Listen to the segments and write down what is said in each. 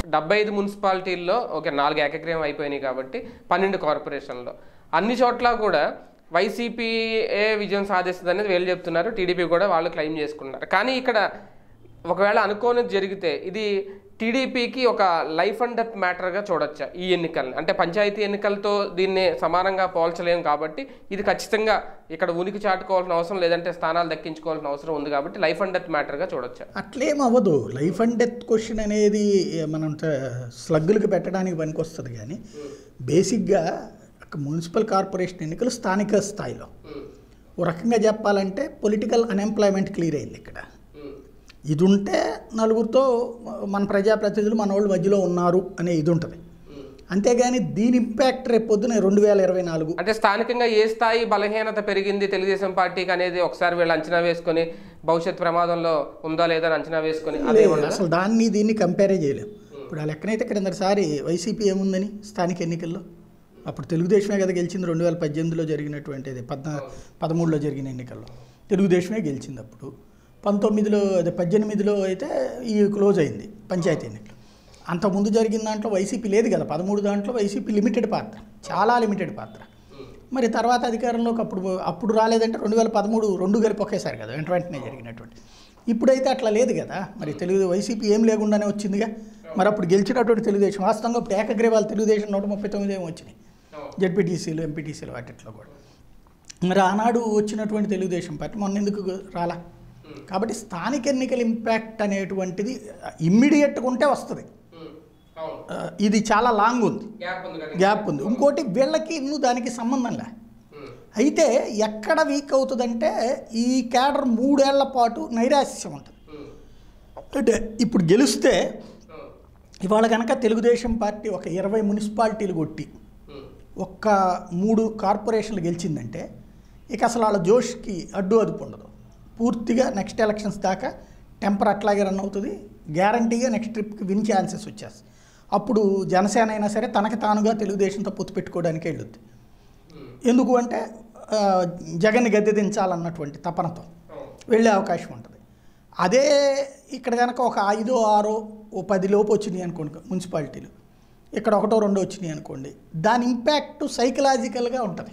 డెబ్బై ఐదు మున్సిపాలిటీల్లో ఓకే నాలుగు ఏకగ్రీవం అయిపోయినాయి కాబట్టి పన్నెండు కార్పొరేషన్లో అన్ని చోట్ల కూడా వైసీపీ ఏ విజయం సాధిస్తుంది అనేది వీళ్ళు చెప్తున్నారు టీడీపీ కూడా వాళ్ళు క్లెయిమ్ చేసుకున్నారు కానీ ఇక్కడ ఒకవేళ అనుకోనిది జరిగితే ఇది టీడీపీకి ఒక లైఫ్ అండ్ డెత్ మ్యాటర్గా చూడొచ్చా ఈ ఎన్నికల్ని అంటే పంచాయతీ ఎన్నికలతో దీన్ని సమానంగా పోల్చలేము కాబట్టి ఇది ఖచ్చితంగా ఇక్కడ ఉనికి చాటుకోవాల్సిన అవసరం లేదంటే స్థానాలు దక్కించుకోవాల్సిన అవసరం ఉంది కాబట్టి లైఫ్ అండ్ డెత్ మ్యాటర్గా చూడొచ్చా అట్లేం అవ్వదు లైఫ్ అండ్ డెత్ క్వశ్చన్ అనేది మనం స్లగ్గులకి పెట్టడానికి పనికొస్తుంది కానీ బేసిక్గా ఒక మున్సిపల్ కార్పొరేషన్ ఎన్నికలు స్థానిక స్థాయిలో ఓ రకంగా చెప్పాలంటే పొలిటికల్ అన్ఎంప్లాయ్మెంట్ క్లియర్ అయింది ఇక్కడ ఇది ఉంటే నలుగురితో మన ప్రజాప్రతినిధులు మన వాళ్ళు మధ్యలో ఉన్నారు అనే ఇది ఉంటుంది అంతేగాని దీని ఇంపాక్ట్ రేపు పొద్దున రెండు వేల ఇరవై నాలుగు అంటే స్థానికంగా ఏ స్థాయి బలహీనత పెరిగింది తెలుగుదేశం పార్టీకి అనేది ఒకసారి వీళ్ళు అంచనా వేసుకొని భవిష్యత్ ప్రమాదంలో ఉందా లేదా అని అంచనా వేసుకొని అదే లేదు, అసలు దాన్ని దీన్ని కంపేరే చేయలేము ఇప్పుడు ఆ లెక్కనైతే క్రిందటిసారి వైసీపీ ఏముందని స్థానిక ఎన్నికల్లో అప్పుడు తెలుగుదేశమే కదా గెలిచింది రెండు వేల పద్దెనిమిదిలో జరిగినటువంటిది పద్నా పదమూడులో జరిగిన ఎన్నికల్లో తెలుగుదేశమే గెలిచింది అప్పుడు పంతొమ్మిదిలో అదే పద్దెనిమిదిలో అయితే ఈ క్లోజ్ అయింది పంచాయతీ ఎన్నికలు అంతకుముందు జరిగిన దాంట్లో వైసీపీ లేదు కదా పదమూడు దాంట్లో వైసీపీ లిమిటెడ్ పాత్ర చాలా లిమిటెడ్ పాత్ర మరి తర్వాత అధికారంలోకి అప్పుడు అప్పుడు రాలేదంటే రెండు వేల పదమూడు రెండు కలిపి ఒకేసారి కదా వెంట వెంటనే జరిగినటువంటి ఇప్పుడైతే అట్లా లేదు కదా మరి తెలుగు వైసీపీ ఏం లేకుండానే వచ్చిందిగా మరి అప్పుడు గెలిచినటువంటి తెలుగుదేశం వాస్తవంగా ఇప్పుడు ఏకగ్రీవాలు తెలుగుదేశం నూట ముప్పై తొమ్మిది ఏమో వచ్చినాయి జడ్పీటీసీలు ఎంపీటీసీలు వాటిట్లో కూడా మరి ఆనాడు వచ్చినటువంటి తెలుగుదేశం పార్టీ మొన్న ఎందుకు రాలా కాబట్టి స్థానిక ఎన్నికల ఇంపాక్ట్ అనేటువంటిది ఇమ్మీడియట్గా ఉంటే వస్తుంది ఆ, ఇది చాలా లాంగ్ ఉంది గ్యాప్ ఉంది ఇంకోటి వీళ్ళకి ఇನ್ನು దానికి సంబంధం లే అయితే ఎక్కడ వీక్ అవుతుందంటే ఈ క్యాడర్ మూడేళ్ల పాటు నైరాశ్యం ఉంటుంది అంటే ఇప్పుడు గెలిస్తే ఇవాళ కనుక తెలుగుదేశం పార్టీ ఒక ఇరవై మున్సిపాలిటీలు కొట్టి ఒక్క మూడు కార్పొరేషన్లు గెలిచిందంటే ఇక అసలు వాళ్ళ జోష్కి అడ్డు అదుపు ఉండదు పూర్తిగా నెక్స్ట్ ఎలక్షన్స్ దాకా టెంపర్ అట్లాగే రన్ అవుతుంది గ్యారంటీగా నెక్స్ట్ ట్రిప్కి విన్ ఛాన్సెస్ వచ్చేస్తాయి అప్పుడు జనసేన అయినా సరే తనకి తానుగా తెలుగుదేశంతో పొత్తు పెట్టుకోవడానికి వెళ్ళొద్ది ఎందుకు అంటే ఆ, జగన్ని గద్దె దించాలన్నటువంటి తపనతో వెళ్ళే అవకాశం ఉంటుంది అదే ఇక్కడ కనుక ఒక ఐదో ఆరో ఓ పది లోపు వచ్చినాయి అనుకోండి మున్సిపాలిటీలు ఇక్కడ ఒకటో రెండో వచ్చినాయి అనుకోండి దాని ఇంపాక్ట్ సైకలాజికల్గా ఉంటుంది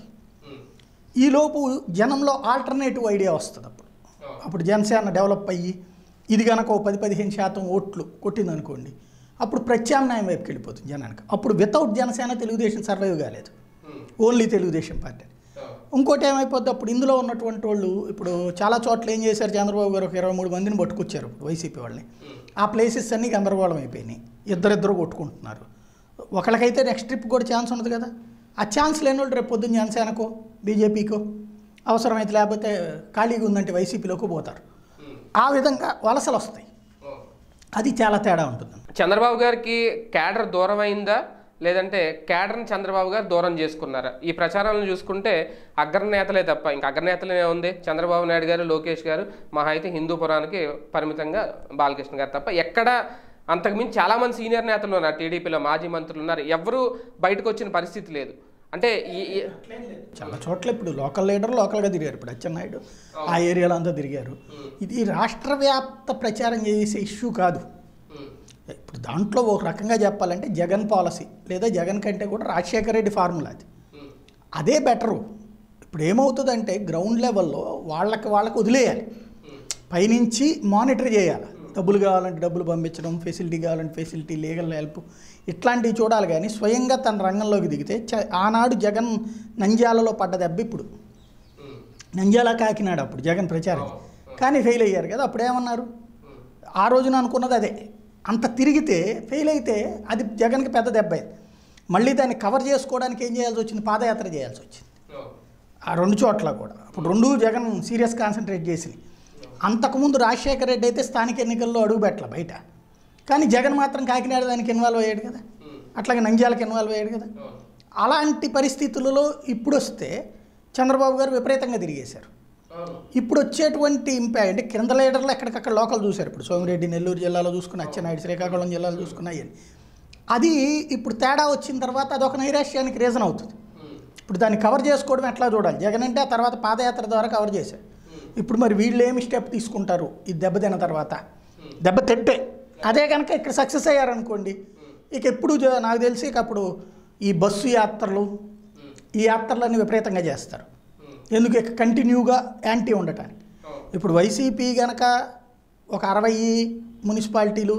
ఈ లోపు జనంలో ఆల్టర్నేటివ్ ఐడియా వస్తుంది అప్పుడు అప్పుడు జనసేన డెవలప్ అయ్యి ఇది కనుక ఓ పది పదిహేను శాతం ఓట్లు కొట్టింది అనుకోండి అప్పుడు ప్రత్యామ్నాయం వైపుకి వెళ్ళిపోతుంది జనానికి అప్పుడు వితౌట్ జనసేన తెలుగుదేశం సర్వైవ్ కాలేదు ఓన్లీ తెలుగుదేశం పార్టీ ఇంకోటి ఏమైపోద్ది అప్పుడు ఇందులో ఉన్నటువంటి వాళ్ళు ఇప్పుడు చాలా చోట్ల ఏం చేశారు చంద్రబాబు గారు ఒక ఇరవై మూడు మందిని పట్టుకొచ్చారు ఇప్పుడు వైసీపీ వాళ్ళని ఆ ప్లేసెస్ అన్నీ గందరగోళం అయిపోయినాయి ఇద్దరిద్దరు కొట్టుకుంటున్నారు ఒకళ్ళకైతే నెక్స్ట్ ట్రిప్ కూడా ఛాన్స్ ఉండదు కదా ఆ ఛాన్స్ లేని వాళ్ళు రేపు పొద్దున్న జనసేనకో బీజేపీకో అవసరమైతే లేకపోతే ఖాళీగా ఉందంటే వైసీపీలోకి పోతారు ఆ విధంగా వలసలు వస్తాయి అది చాలా తేడా ఉంటుంది చంద్రబాబు గారికి క్యాడర్ దూరం అయిందా లేదంటే క్యాడర్ని చంద్రబాబు గారు దూరం చేసుకున్నారా ఈ ప్రచారాలను చూసుకుంటే అగ్రనేతలే తప్ప ఇంకా అగ్రనేతలే ఉంది చంద్రబాబు నాయుడు గారు లోకేష్ గారు మహా అయితే హిందూపురానికి పరిమితంగా బాలకృష్ణ గారు తప్ప ఎక్కడ అంతకుమించి చాలామంది సీనియర్ నేతలు ఉన్నారు టీడీపీలో మాజీ మంత్రులు ఉన్నారు ఎవరు బయటకు వచ్చిన పరిస్థితి లేదు అంటే ఈ ఈ- చాలా చోట్ల ఇప్పుడు లోకల్ లీడర్ లోకల్గా తిరిగారు ఇప్పుడు అచ్చెన్నాయుడు ఆ ఏరియాలో అంతా తిరిగారు ఇది రాష్ట్ర వ్యాప్త ప్రచారం చేసే ఇష్యూ కాదు ఇప్పుడు దాంట్లో ఒక రకంగా చెప్పాలంటే జగన్ పాలసీ లేదా జగన్ కంటే కూడా రాజశేఖర రెడ్డి ఫార్ములా అది అదే బెటరు ఇప్పుడు ఏమవుతుందంటే గ్రౌండ్ లెవెల్లో వాళ్ళకి వాళ్ళకి వదిలేయాలి పైనుంచి మానిటర్ చేయాలి డబ్బులు కావాలంటే డబ్బులు పంపించడం ఫెసిలిటీ కావాలంటే ఫెసిలిటీ లీగల్ హెల్ప్ ఇట్లాంటివి చూడాలి కానీ స్వయంగా తన రంగంలోకి దిగితే చ- ఆనాడు జగన్ నంద్యాలలో పడ్డ దెబ్బ ఇప్పుడు నంద్యాల కాకినాడ అప్పుడు జగన్ ప్రచారం కానీ ఫెయిల్ అయ్యారు కదా అప్పుడు ఏమన్నారు ఆ రోజున అనుకున్నది అదే అంత తిరిగితే ఫెయిల్ అయితే అది జగన్కి పెద్ద దెబ్బ అయింది మళ్ళీ దాన్ని కవర్ చేసుకోవడానికి ఏం చేయాల్సి వచ్చింది పాదయాత్ర చేయాల్సి వచ్చింది ఆ రెండు చోట్ల కూడా అప్పుడు రెండు జగన్ సీరియస్ కాన్సన్ట్రేట్ చేసింది అంతకుముందు రాజశేఖర రెడ్డి అయితే స్థానిక ఎన్నికల్లో అడుగు పెట్టల బయట కానీ జగన్ మాత్రం కాకినాడ దానికి ఇన్వాల్వ్ అయ్యాడు కదా అట్లాగే నంద్యాలకు ఇన్వాల్వ్ అయ్యాడు కదా అలాంటి పరిస్థితులలో ఇప్పుడు వస్తే చంద్రబాబు గారు విపరీతంగా తిరిగేశారు ఇప్పుడు వచ్చేటువంటి ఇంపాక్ట్ అంటే కింద లీడర్లు ఎక్కడికక్కడ లోకల్ చూశారు ఇప్పుడు సోమిరెడ్డి నెల్లూరు జిల్లాలో చూసుకున్న అచ్చెన్నాయుడు శ్రీకాకుళం జిల్లాలో చూసుకున్నాయి అది ఇప్పుడు తేడా వచ్చిన తర్వాత అదొక నైరాశ్యానికి రీజన్ అవుతుంది ఇప్పుడు దాన్ని కవర్ చేసుకోవడం ఎట్లా చూడాలి జగన్ అంటే ఆ తర్వాత పాదయాత్ర ద్వారా కవర్ చేశారు ఇప్పుడు మరి వీళ్ళు ఏమి స్టెప్ తీసుకుంటారు ఈ దెబ్బతిన్న తర్వాత దెబ్బ తింటే అదే కనుక ఇక్కడ సక్సెస్ అయ్యారనుకోండి ఇక ఎప్పుడు జ- నాకు తెలిసి ఇక అప్పుడు ఈ బస్సు యాత్రలు ఈ యాత్రలన్నీ విపరీతంగా చేస్తారు ఎందుకు ఇక కంటిన్యూగా యాంటీ ఉండటానికి ఇప్పుడు వైసీపీ గనక ఒక అరవై మున్సిపాలిటీలు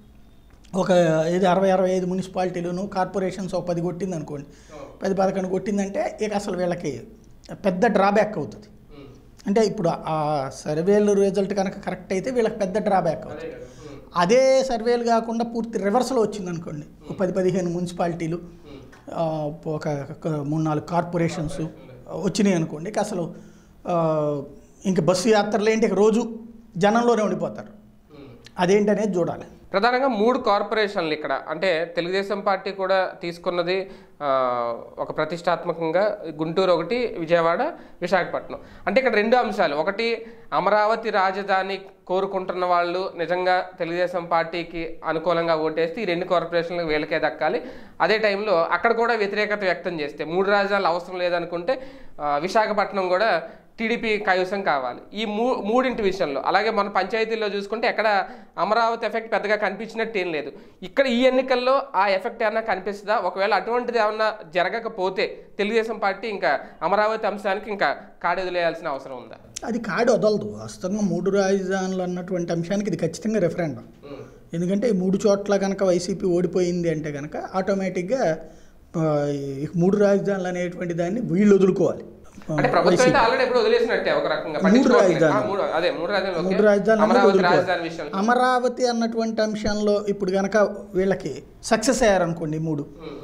ఒక ఏది అరవై అరవై ఐదు మున్సిపాలిటీలను కార్పొరేషన్స్ ఒక పది కొట్టింది అనుకోండి పది పదకొండు కొట్టిందంటే ఇక అసలు వీళ్ళకి పెద్ద డ్రాబ్యాక్ అవుతుంది అంటే ఇప్పుడు ఆ సర్వేలు రిజల్ట్ కనుక కరెక్ట్ అయితే వీళ్ళకి పెద్ద డ్రాబ్యాక్ అవుతుంది అదే సర్వేలు కాకుండా పూర్తి రివర్స్లో వచ్చింది అనుకోండి ఒక పది పదిహేను మున్సిపాలిటీలు ఆ, ఒక ఒక మూడు నాలుగు కార్పొరేషన్స్ వచ్చినాయి అనుకోండి ఇక అసలు ఆ, ఇంక బస్సు యాత్రలు ఏంటి ఇక రోజు జనంలోనే ఉండిపోతారు అదేంటనేది చూడాలి ప్రధానంగా మూడు కార్పొరేషన్లు ఇక్కడ అంటే తెలుగుదేశం పార్టీ కూడా తీసుకున్నది ఆ, ఒక ప్రతిష్టాత్మకంగా గుంటూరు ఒకటి విజయవాడ విశాఖపట్నం అంటే ఇక్కడ రెండు అంశాలు ఒకటి అమరావతి రాజధాని కోరుకుంటున్న వాళ్ళు నిజంగా తెలుగుదేశం పార్టీకి అనుకూలంగా ఓటేస్తే ఈ రెండు కార్పొరేషన్లకు వీళ్ళకే దక్కాలి అదే టైంలో అక్కడ కూడా వ్యతిరేకత వ్యక్తం చేస్తే మూడు రాజధానులు అవసరం లేదనుకుంటే ఆ, విశాఖపట్నం కూడా టీడీపీ కైవసం కావాలి ఈ మూ మూడింటి విషయంలో అలాగే మన పంచాయతీల్లో చూసుకుంటే ఎక్కడ అమరావతి ఎఫెక్ట్ పెద్దగా కనిపించినట్టు ఏం లేదు ఇక్కడ ఈ ఎన్నికల్లో ఆ ఎఫెక్ట్ ఏమన్నా కనిపిస్తుందా ఒకవేళ అటువంటిది ఏమన్నా జరగకపోతే తెలుగుదేశం పార్టీ ఇంకా అమరావతి అంశానికి ఇంకా కాడెదిలేయాల్సిన అవసరం ఉందా అది కాడు వదలదు వాస్తవంగా మూడు రాజధానులు అన్నటువంటి అంశానికి ఇది ఖచ్చితంగా రెఫరెండం ఎందుకంటే ఈ మూడు చోట్ల కనుక వైసీపీ ఓడిపోయింది అంటే కనుక ఆటోమేటిక్గా ఆ, ఈ మూడు రాజధానులు అనేటువంటి దాన్ని వీళ్ళు వదులుకోవాలి ఆ, అంటే ప్రభుత్వం వైసీపీ. అయితే ఆల్రెడీ ఎప్పుడు వదిలేసినట్టే ఒక రకంగా మూడు పట్టించుకోవట్లేదు. రాజధానులు. ఆ, మూడు అదే మూడు రాజధానులు ఓకే. మూడు రాజధానులు అనేది అమరావతి వదులుకోవాలి. రాజధాని విషయం అమరావతి అన్నటువంటి అంశంలో ఇప్పుడు కనుక వీళ్ళకి సక్సెస్ అయ్యారనుకోండి ఈ మూడు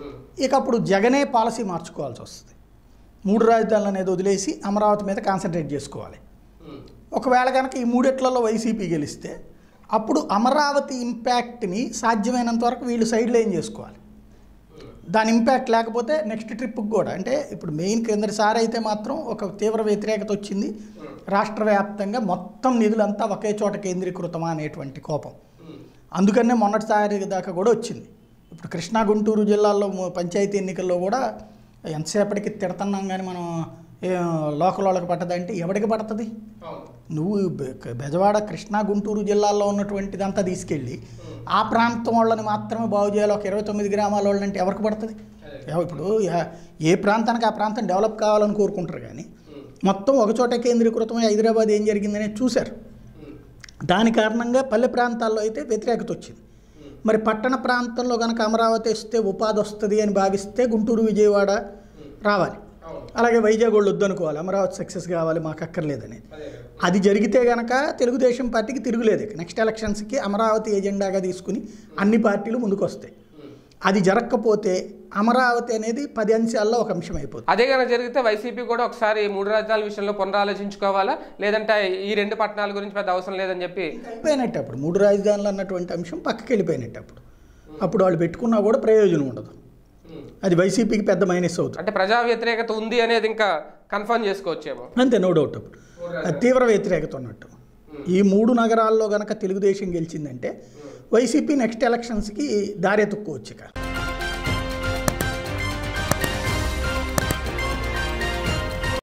ఇక అప్పుడు జగనే పాలసీ మార్చుకోవాల్సి వస్తుంది మూడు రాజధానులు అనేది వదిలేసి అమరావతి మీద కాన్సన్ట్రేట్ చేసుకోవాలి ఒకవేళ కనుక ఈ మూడిట్లలో వైసీపీ గెలిస్తే అప్పుడు అమరావతి ఇంపాక్ట్ని సాధ్యమైనంత వరకు వీళ్ళు సైడ్ లైన్ చేసుకోవాలి దాని ఇంపాక్ట్ లేకపోతే నెక్స్ట్ ట్రిప్కి కూడా అంటే ఇప్పుడు మెయిన్ క్రిందటిసారి అయితే మాత్రం ఒక తీవ్ర వ్యతిరేకత వచ్చింది రాష్ట్ర వ్యాప్తంగా మొత్తం నిధులంతా ఒకే చోట కేంద్రీకృతమా అనేటువంటి కోపం అందుకనే మొన్నటిసారి దాకా కూడా వచ్చింది ఇప్పుడు కృష్ణా గుంటూరు జిల్లాల్లో మ- పంచాయతీ ఎన్నికల్లో కూడా ఎంతసేపటికి తిడుతున్నాం కానీ మనం ఏ, లోకల్ వాళ్ళకి పట్టదంటే ఎవరికి పడుతుంది నువ్వు బె- బెజవాడ కృష్ణా గుంటూరు జిల్లాల్లో ఉన్నటువంటిదంతా తీసుకెళ్ళి ఆ ప్రాంతం వాళ్ళని మాత్రమే బాగు చేయాలి ఒక ఇరవై తొమ్మిది గ్రామాల వాళ్ళని అంటే ఎవరికి పడుతుంది ఎవ- ఇప్పుడు యా- ఏ ప్రాంతానికి ఆ ప్రాంతం డెవలప్ కావాలని కోరుకుంటారు కానీ మొత్తం ఒకచోట కేంద్రీకృతమై హైదరాబాద్ ఏం జరిగిందనేది చూశారు దాని కారణంగా పల్లె ప్రాంతాల్లో అయితే వ్యతిరేకత వచ్చింది మరి పట్టణ ప్రాంతంలో కనుక అమరావతి వస్తే ఉపాధి వస్తుంది అని భావిస్తే గుంటూరు విజయవాడ రావాలి అలాగే వైజాగ్ వాళ్ళు వద్దనుకోవాలి అమరావతి సక్సెస్ కావాలి మాకు అక్కర్లేదనేది అది జరిగితే గనక తెలుగుదేశం పార్టీకి తిరుగులేదు ఇక నెక్స్ట్ ఎలక్షన్స్కి అమరావతి ఎజెండాగా తీసుకుని అన్ని పార్టీలు ముందుకు వస్తాయి అది జరగకపోతే అమరావతి అనేది పది అంశాల్లో ఒక అంశం అయిపోతుంది అదే కనుక జరిగితే వైసీపీ కూడా ఒకసారి మూడు రాజధానుల విషయంలో పునరాలోచించుకోవాలా లేదంటే ఈ రెండు పట్టణాల గురించి పెద్ద అవసరం లేదని చెప్పి అయిపోయినట్టు అప్పుడు మూడు రాజధానులు అన్నటువంటి అంశం పక్కకి వెళ్ళిపోయినట్టు అప్పుడు అప్పుడు వాళ్ళు పెట్టుకున్నా కూడా ప్రయోజనం ఉండదు అది వైసీపీకి పెద్ద మైనస్ అవుతుంది అంటే ప్రజా వ్యతిరేకత ఉంది అనేది ఇంకా కన్ఫర్మ్ చేసుకోవచ్చేమో అంతే నో డౌట్ అప్పుడు అది తీవ్ర వ్యతిరేకత ఉన్నట్టు ఈ మూడు నగరాల్లో గనక తెలుగుదేశం గెలిచిందంటే వైసీపీ నెక్స్ట్ ఎలక్షన్స్కి దారి ఎత్తుక్కోవచ్చు ఇక